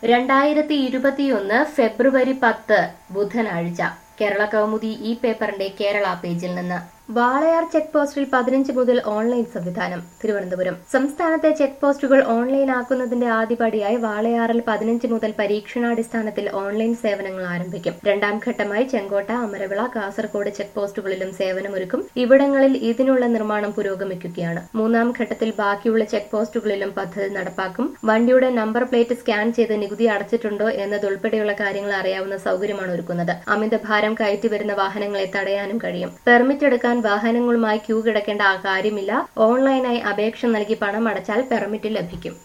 രണ്ടായിരത്തി ഇരുപത്തിയൊന്ന് ഫെബ്രുവരി പത്ത് ബുധനാഴ്ച കേരള കൗമുദി ഈ പേപ്പറിന്റെ കേരള പേജിൽ നിന്ന് വാളയാർ ചെക്ക് പോസ്റ്റിൽ പതിനഞ്ച് മുതൽ ഓൺലൈൻ സംവിധാനം തിരുവനന്തപുരം സംസ്ഥാനത്തെ ചെക്ക് പോസ്റ്റുകൾ ഓൺലൈൻ ആക്കുന്നതിന്റെ ആദ്യപടിയായി വാളയാറിൽ പതിനഞ്ച് മുതൽ പരീക്ഷണാടിസ്ഥാനത്തിൽ ഓൺലൈൻ സേവനങ്ങൾ ആരംഭിക്കും രണ്ടാം ഘട്ടമായി ചെങ്കോട്ട അമരവിള കാസർഗോഡ് ചെക്ക് പോസ്റ്റുകളിലും സേവനമൊരുക്കും ഇവിടങ്ങളിൽ ഇതിനുള്ള നിർമ്മാണം പുരോഗമിക്കുകയാണ് മൂന്നാം ഘട്ടത്തിൽ ബാക്കിയുള്ള ചെക്ക് പോസ്റ്റുകളിലും പദ്ധതി നടപ്പാക്കും വണ്ടിയുടെ നമ്പർ പ്ലേറ്റ് സ്കാൻ ചെയ്ത് നികുതി അടച്ചിട്ടുണ്ടോ എന്നതുൾപ്പെടെയുള്ള കാര്യങ്ങൾ അറിയാവുന്ന സൗകര്യമാണ് ഒരുക്കുന്നത് അമിതഭാരം കയറ്റി വരുന്ന വാഹനങ്ങളെ തടയാനും കഴിയും പെർമിറ്റ് എടുക്കാൻ വാഹനങ്ങളുമായി ക്യൂ കിടക്കേണ്ട ആ കാര്യമില്ല ഓൺലൈനായി അപേക്ഷ നൽകി പണം അടച്ചാൽ പെർമിറ്റ് ലഭിക്കും